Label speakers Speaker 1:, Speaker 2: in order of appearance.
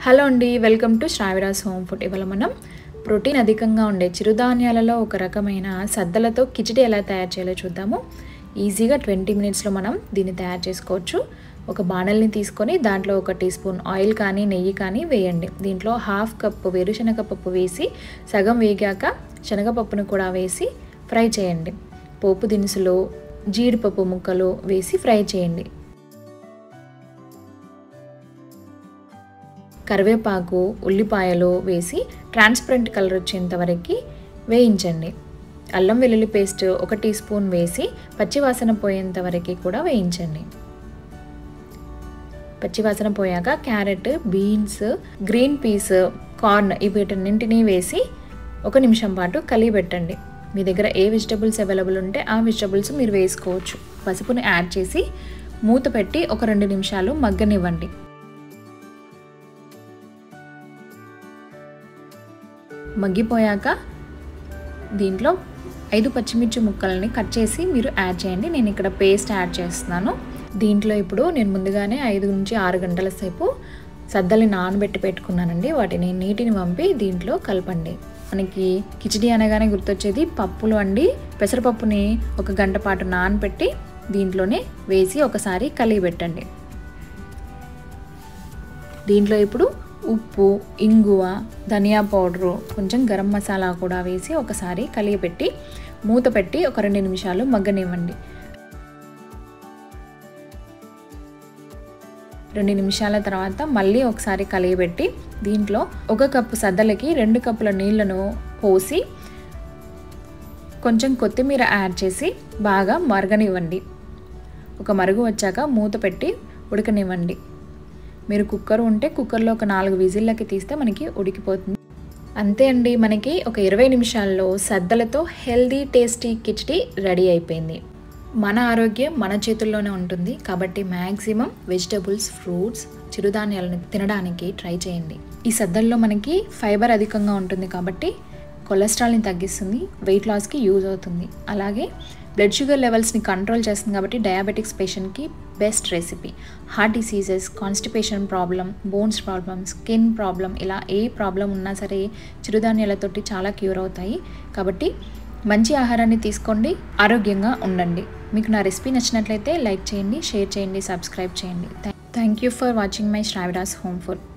Speaker 1: hello అండి welcome to Sraviras home food ఇవాళ మనం ప్రోటీన్ అధికంగా ఉండే చిరుధాన్యాలలో ఒక రకమైన సద్దలతో కిచిడి ఎలా తయారు చేయాలో చూద్దాము ఈజీగా ట్వంటీ మినిట్స్లో మనం దీన్ని తయారు చేసుకోవచ్చు ఒక బాణల్ని తీసుకొని దాంట్లో ఒక టీ స్పూన్ ఆయిల్ కానీ నెయ్యి కానీ వేయండి దీంట్లో హాఫ్ కప్పు వేరుశనగ పప్పు వేసి సగం వేగాక శనగపప్పును కూడా వేసి ఫ్రై చేయండి పోపు దినుసులు జీడిపప్పు ముక్కలు వేసి ఫ్రై చేయండి కరివేపాకు ఉల్లిపాయలు వేసి ట్రాన్స్పరెంట్ కలర్ వచ్చేంత వరకు వేయించండి అల్లం వెల్లుల్లి పేస్ట్ ఒక టీ స్పూన్ వేసి పచ్చివాసన పోయేంత వరకు కూడా వేయించండి పచ్చివాసన పోయాక carrot beans green peas corn వీటన్నింటినీ వేసి ఒక నిమిషం పాటు కలిగి పెట్టండి మీ దగ్గర ఏ వెజిటబుల్స్ అవైలబుల్ ఉంటే ఆ వెజిటబుల్స్ మీరు వేసుకోవచ్చు పసుపుని యాడ్ చేసి మూత పెట్టి ఒక రెండు నిమిషాలు మగ్గనివ్వండి మగ్గిపోయాక దీంట్లో ఐదు పచ్చిమిర్చి ముక్కలని కట్ చేసి మీరు యాడ్ చేయండి నేను ఇక్కడ పేస్ట్ యాడ్ చేస్తున్నాను దీంట్లో ఇప్పుడు నేను ముందుగానే ఐదు నుంచి ఆరు గంటల సేపు సద్దల్ని నానబెట్టి పెట్టుకున్నానండి వాటిని నీటిని పంపి దీంట్లో కలపండి మనకి కిచిడి అనగానే గుర్తొచ్చేది పప్పులు అండి పెసరపప్పుని ఒక గంట పాటు నానబెట్టి దీంట్లోనే వేసి ఒకసారి కలిగి పెట్టండి దీంట్లో ఇప్పుడు ఉప్పు ఇంగువ ధనియా పౌడరు కొంచెం గరం మసాలా కూడా వేసి ఒకసారి కలిగిపెట్టి మూత పెట్టి ఒక రెండు నిమిషాలు మగ్గనివ్వండి రెండు నిమిషాల తర్వాత మళ్ళీ ఒకసారి కలిగిపెట్టి దీంట్లో ఒక కప్పు సద్దలకి రెండు కప్పుల నీళ్లను పోసి కొంచెం కొత్తిమీర యాడ్ చేసి బాగా మరగనివ్వండి ఒక మరుగు వచ్చాక మూత పెట్టి ఉడకనివ్వండి మీరు కుక్కర్ ఉంటే కుక్కర్లో ఒక నాలుగు విజిల్లకి తీస్తే మనకి ఉడికిపోతుంది అంతే అండి మనకి ఒక ఇరవై నిమిషాల్లో సద్దలతో హెల్దీ టేస్టీ కిచడీ రెడీ అయిపోయింది మన ఆరోగ్యం మన చేతుల్లోనే ఉంటుంది కాబట్టి మ్యాక్సిమం వెజిటబుల్స్ ఫ్రూట్స్ చిరుధాన్యాలను తినడానికి ట్రై చేయండి ఈ సద్దల్లో మనకి ఫైబర్ అధికంగా ఉంటుంది కాబట్టి కొలెస్ట్రాల్ని తగ్గిస్తుంది వెయిట్ లాస్కి యూజ్ అవుతుంది అలాగే బ్లడ్ షుగర్ లెవెల్స్ని కంట్రోల్ చేస్తుంది కాబట్టి డయాబెటిక్స్ పేషెంట్కి best recipe heart diseases constipation problem bones problem skin problem ఇలా ఏ ప్రాబ్లం ఉన్నా సరే చిరుధాన్యాలతోటి చాలా క్యూర్ అవుతాయి కాబట్టి మంచి ఆహారాన్ని తీసుకోండి ఆరోగ్యంగా ఉండండి మీకు నా రెసిపీ నచ్చినట్లయితే లైక్ చేయండి షేర్ చేయండి సబ్స్క్రైబ్ చేయండి thank you for watching my Sravidas home food